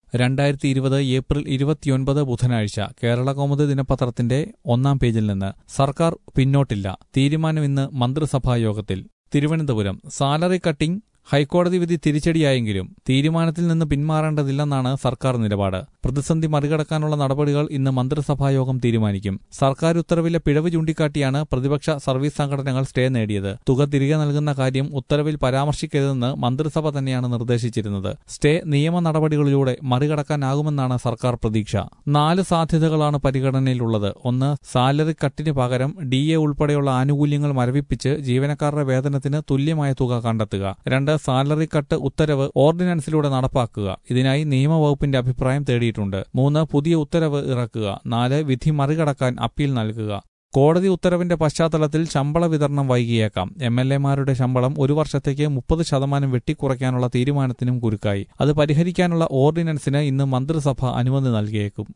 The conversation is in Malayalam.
രണ്ടായിരത്തി ഇരുപത് ഏപ്രിൽ ഇരുപത്തിയൊൻപത് ബുധനാഴ്ച കേരള കൗമുദി ദിനപത്രത്തിന്റെ ഒന്നാം പേജിൽ നിന്ന് സർക്കാർ പിന്നോട്ടില്ല തീരുമാനം ഇന്ന് മന്ത്രിസഭാ യോഗത്തിൽ തിരുവനന്തപുരം സാലറി കട്ടിംഗ് ഹൈക്കോടതി വിധി തിരിച്ചടിയായെങ്കിലും തീരുമാനത്തിൽ നിന്ന് പിന്മാറേണ്ടതില്ലെന്നാണ് സർക്കാർ നിലപാട് പ്രതിസന്ധി മറികടക്കാനുള്ള നടപടികൾ ഇന്ന് മന്ത്രിസഭായോഗം തീരുമാനിക്കും സർക്കാർ ഉത്തരവിലെ പിഴവ് ചൂണ്ടിക്കാട്ടിയാണ് പ്രതിപക്ഷ സർവീസ് സംഘടനകൾ സ്റ്റേ നേടിയത് തുക തിരികെ നൽകുന്ന കാര്യം ഉത്തരവിൽ പരാമർശിക്കരുതെന്ന് മന്ത്രിസഭ തന്നെയാണ് നിർദ്ദേശിച്ചിരുന്നത് സ്റ്റേ നിയമ നടപടികളിലൂടെ മറികടക്കാനാകുമെന്നാണ് സർക്കാർ പ്രതീക്ഷ നാല് സാധ്യതകളാണ് പരിഗണനയിലുള്ളത് ഒന്ന് സാലറി കട്ടിന് പകരം ഡി എ ഉൾപ്പെടെയുള്ള ആനുകൂല്യങ്ങൾ മരവിപ്പിച്ച് ജീവനക്കാരുടെ വേതനത്തിന് തുല്യമായ തുക കണ്ടെത്തുക രണ്ട് സാലറി കട്ട് ഉത്തരവ് ഓർഡിനൻസിലൂടെ നടപ്പാക്കുക ഇതിനായി നിയമവകുപ്പിന്റെ അഭിപ്രായം തേടിയിട്ടുണ്ട് മൂന്ന് പുതിയ ഉത്തരവ് ഇറക്കുക നാല് വിധി മറികടക്കാൻ അപ്പീൽ നൽകുക കോടതി ഉത്തരവിന്റെ പശ്ചാത്തലത്തിൽ ശമ്പള വിതരണം വൈകിയേക്കാം എം എൽ എമാരുടെ ശമ്പളം ഒരു വർഷത്തേക്ക് മുപ്പത് ശതമാനം വെട്ടിക്കുറയ്ക്കാനുള്ള തീരുമാനത്തിനും കുരുക്കായി അത് പരിഹരിക്കാനുള്ള ഓർഡിനൻസിന് ഇന്ന് മന്ത്രിസഭ അനുമതി നൽകിയേക്കും